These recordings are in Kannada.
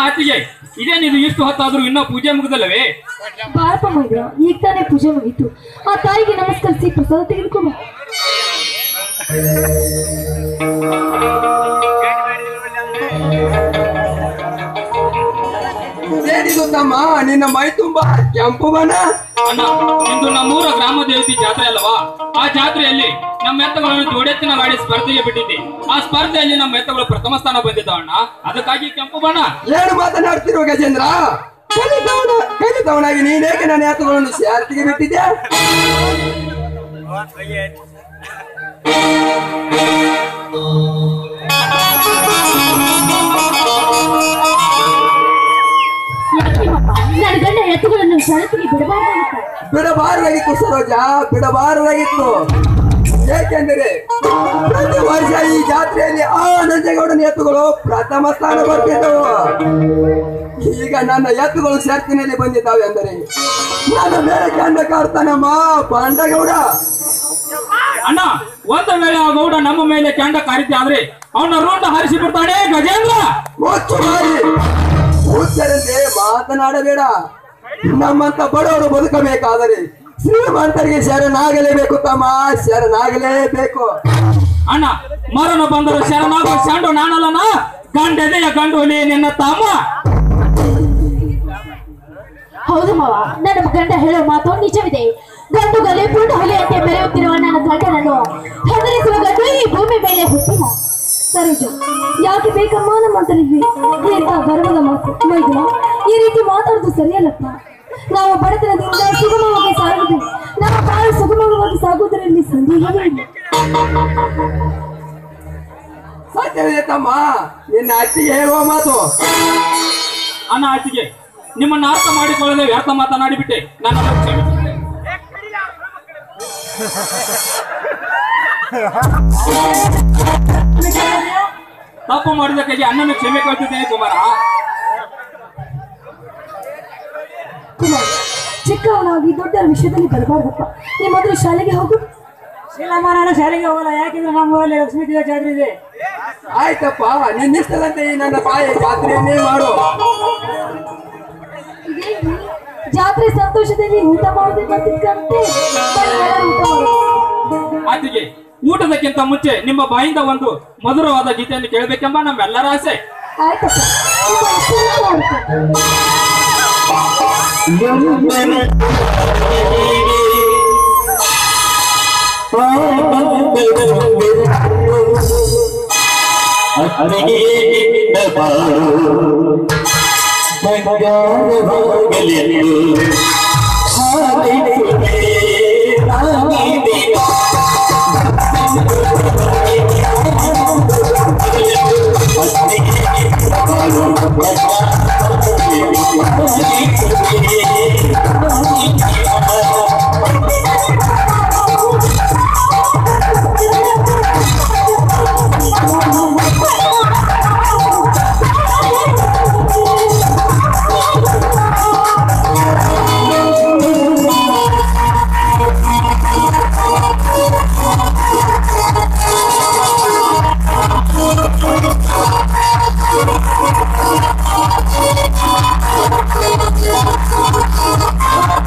ಆತಿಗೆ ಇದೇನಿದು ಇಷ್ಟು ಹೊತ್ತಾದ್ರೂ ಇನ್ನೂ ಪೂಜೆ ಮುಗಿದಲ್ಲವೇ ಬಾರಪ್ಪ ಮೈದ್ರ ಈಗ ತಾನೇ ಪೂಜೆ ಮುಗೀತು ಆ ತಾಯಿಗೆ ನಮಸ್ಕರಿಸಿ ಪ್ರಸಾದ ತೆಗೆದುಕೊಂಬ ಏನಿದು ತಮ್ಮ ನಿನ್ನ ಮೈ ತುಂಬಾ ಕೆಂಪು ಬಣ್ಣ ಅಣ್ಣ ಇಂದು ನಮ್ಮೂರ ಗ್ರಾಮ ದೇವತೆ ಜಾತ್ರೆ ಅಲ್ಲವಾ ಆ ಜಾತ್ರೆಯಲ್ಲಿ ನಮ್ಮ ಎತ್ತುಗಳನ್ನು ಜೋಡೆತ್ತಿನ ಗಾಡಿ ಸ್ಪರ್ಧೆಗೆ ಬಿಟ್ಟಿದ್ದೆ ಆ ಸ್ಪರ್ಧೆಯಲ್ಲಿ ನಮ್ಮ ಎತ್ತುಗಳು ಪ್ರಥಮ ಸ್ಥಾನ ಬಂದಿದ್ದಾವ ಅಣ್ಣ ಅದಕ್ಕಾಗಿ ಕೆಂಪು ಬಣ್ಣ ಏನು ಮಾತನಾಡ್ತಿರುವ ಗಜೇಂದ್ರ ಕಲಿತವನ ಕಲಿತವನಾಗಿ ನೀನೇಕೆ ನನ್ನ ಎತ್ತುಗಳನ್ನು ಶಾರ್ತಿಗೆ ಬಿಟ್ಟಿದ್ಯಾ ಯಾಕೆಮ್ಮಪ್ಪ ನನ್ನ ಗಂಡ ಎತ್ತುಗಳನ್ನು ಷರತ್ತಿಗೆ ಬಿಡಬಾರ್ದಾಗಿತ್ತ ಬಿಡಬಾರದಾಗಿತ್ತು ಸರೋಜ ಬಿಡಬಾರದಾಗಿತ್ತು ಏಕೆಂದರೆ ಪ್ರತಿ ವರ್ಷ ಈ ಜಾತ್ರೆಯಲ್ಲಿ ಆ ನಂಜೇಗೌಡನ ಎತ್ತುಗಳು ಪ್ರಥಮ ಸ್ಥಾನ ಬರ್ತಿದ್ದವು ಈಗ ನನ್ನ ಎತ್ತುಗಳು ಶರ್ತಿನಲ್ಲಿ ಬಂದಿದ್ದಾವೆ ಅಂದರೆ ನನ್ನ ಮೇಲೆ ಕಂಡ ಕಾರ್ತಾನಮ್ಮ ಪಾಂಡಗೌಡ ಅಣ್ಣ ಒಂದು ವೇಳೆ ಆ ಗೌಡ ನಮ್ಮ ಮೇಲೆ ಕೆಂಡ ಕಾರಿದ್ದೆ ಆದ್ರೆ ಅವನ ರೋಂಡ ಹರಿಸಿ ಬಿಡ್ತಾನೆ ಗಜೇಂದ್ರ ಮುಚ್ಚು ಬಾಯಿ ಹುಚ್ಚರಂತೆ ಮಾತನಾಡಬೇಡ ನಮ್ಮಂತ ಬಡವರು ಬದುಕಬೇಕಾದರೆ ಶ್ರೀಮಂತರಿಗೆ ಶರಣಾಗಲೇಬೇಕು ತಮ್ಮ ಶರಣಾಗಲೇಬೇಕು ಅಣ್ಣ ಮರಣ ಬಂದರು ಶರಣಾಗೋ ಶಾಂಡು ನಾನಲ್ಲನ ಗಂಡೆದೆಯ ಗಂಡು ಹುಲಿ ನಿನ್ನ ತಮ್ಮ ಹೌದು ಮಾವ ನನ್ನ ಗಂಡ ಹೇಳೋ ಮಾತು ನಿಜವಿದೆ ಗಂಡು ಗಲೆ ಪೂರ್ಣ ಹೊಲೆಯಂತೆ ಮೆರೆಯುತ್ತಿರುವ ನನ್ನ ಗಂಡನನ್ನು ಹೆದರಿಸುವ ಗಂಡು ಈ ಭೂಮಿ ಮೇಲೆ ಹುಟ್ಟಿಲ್ಲ ಸರೋಜ ಯಾಕೆ ಬೇಕಮ್ಮ ನಮ್ಮಂತರಿಗೆ ಎಂತ ಗರ್ವದ ಮಾತು ಮೈದುನ ಈ ರೀತಿ ಮಾತಾಡೋದು ಸರಿಯಲ್ಲಪ್ಪ ನಾವು ಬಡತನದಿಂದ ಸುಗಮವಾಗಿ ಸಾಗುದು ನಮ್ಮ ಬಾಳು ಸುಗಮವಾಗಿ ಸಾಗುವುದರಲ್ಲಿ ಸಂದೇಹವೇ ಇಲ್ಲ ಸತ್ಯವಿದೆ ತಮ್ಮ ನಿನ್ನ ಅತ್ತಿಗೆ ಹೇಳುವ ಮಾತು ಅಣ್ಣ ಆಚೆಗೆ ನಿಮ್ಮನ್ನ ಅರ್ಥ ಮಾಡಿಕೊಳ್ಳದೆ ವ್ಯರ್ಥ ಮಾತನಾಡಿಬಿಟ್ಟೆ ನನ್ನ ಕ್ಷಮಿಸಿ. ತಪ್ಪು ಮಾಡಿದಕ್ಕಾಗಿ ಅಣ್ಣನ ಕ್ಷಮೆ ಕೇಳ್ತಿದ್ದೇನೆ ಕುಮಾರ ಕುಮಾರ್ ಚಿಕ್ಕವನಾಗಿ ದೊಡ್ಡರ ವಿಷಯದಲ್ಲಿ ಬರಬಾರ್ದಪ್ಪ ನೀ ಮೊದಲು ಶಾಲೆಗೆ ಹೋಗು ಇಲ್ಲಮ್ಮ ನಾನು ಶಾಲೆಗೆ ಹೋಗಲ್ಲ ಯಾಕೆಂದ್ರೆ ನಮ್ಮ ಊರಲ್ಲಿ ಲಕ್ಷ್ಮೀ ದೇವ ಜಾತ್ರೆ ಇದೆ ಆಯ್ತಪ್ಪ ನಿನ್ನಿಷ್ಟದಂತೆ ಈ ನನ್ನ ತಾಯಿ ಜಾತ್ರೆಯನ್ನೇ ಮಾಡು ಇದೇನು? ಜಾತ್ರೆ ಸಂತೋಷದಲ್ಲಿ ಊಟ ಮಾಡದೆ ಬಂದಿದ್ದಂತೆ ಊಟ ಮಾಡೋದು ಆಚೆಗೆ ಊಟದಕ್ಕಿಂತ ಮುಂಚೆ ನಿಮ್ಮ ಬಾಯಿಂದ ಒಂದು ಮಧುರವಾದ ಗೀತೆಯನ್ನು ಕೇಳಬೇಕೆಂಬ ನಮ್ಮೆಲ್ಲರ ಆಸೆ ಆಯ್ತಪ್ಪ ನಿಮ್ಮ ಇಷ್ಟವನ್ನು ಮಾಡ್ಕೊ. Thank you.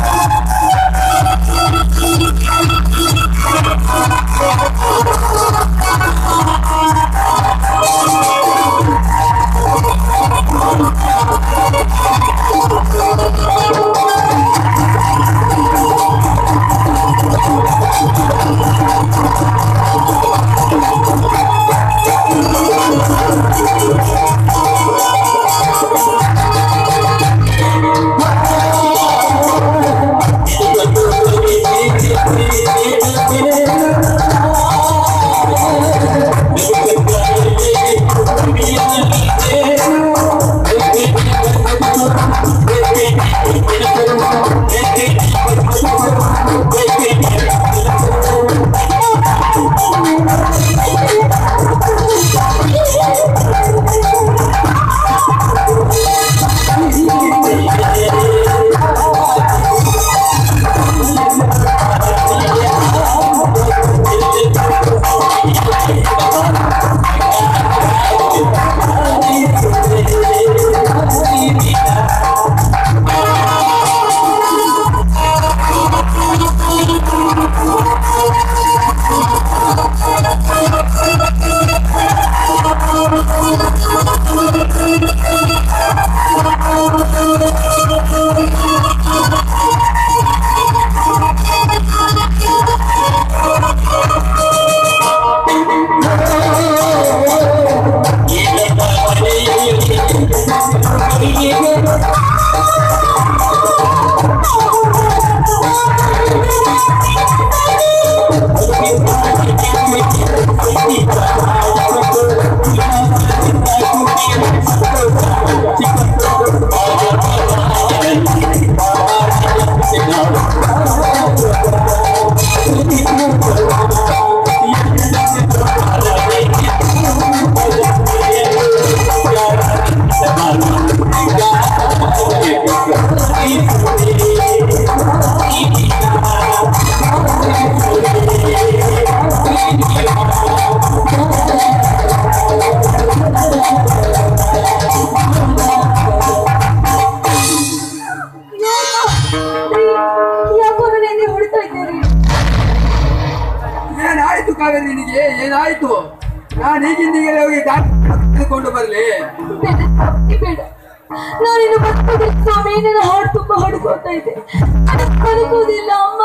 ನಿನಗೆ ಏನಾಯ್ತು ನಾನು ಈಗಿಂದೀಗಲೇ ಹೋಗಿ ಡಾಕ್ಟರ್ ತೆಗೆದುಕೊಂಡು ಬರ್ಲಿ ಬೇಡ ಸ್ವಾಮಿ, ಬೇಡ ನಾನಿನ್ನು ಬದುಕುವುದಿಲ್ಲ ಸ್ವಾಮಿ ನನ್ನ ಹಾಡು ತುಂಬಾ ಹೊಡ್ಕೊತಾ ಇದೆ ನಾನು ಬದುಕುವುದಿಲ್ಲ ಅಮ್ಮ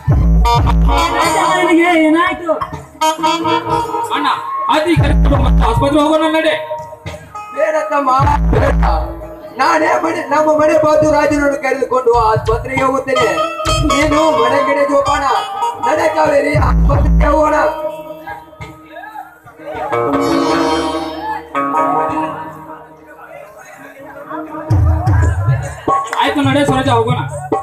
ನಿನಗೆ ಏನಾಯ್ತು ಅಣ್ಣ ಅದಿ ಕರೆಕ್ಟ್ ಮತ್ತೆ ಆಸ್ಪತ್ರೆ ಹೋಗೋಣ ನಡೆ ಬೇಡ ತಮ್ಮ ಬೇಡ ನಾನೇ ಮನೆ ನಮ್ಮ ಮನೆ ಬಾತು ರಾಜನನ್ನು ಕರೆದುಕೊಂಡು ಆಸ್ಪತ್ರೆಗೆ ಹೋಗುತ್ತೇನೆ ನೀನು ಮನೆ ಕಡೆ ಜೋಪಾನ ನಡೆ ಕಾವೇರಿ ಆಸ್ಪತ್ರೆಗೆ ಹೋಗೋಣ ಆಯ್ತು ನಡೆ ಸ್ವರಾಜ ಹೋಗೋಣ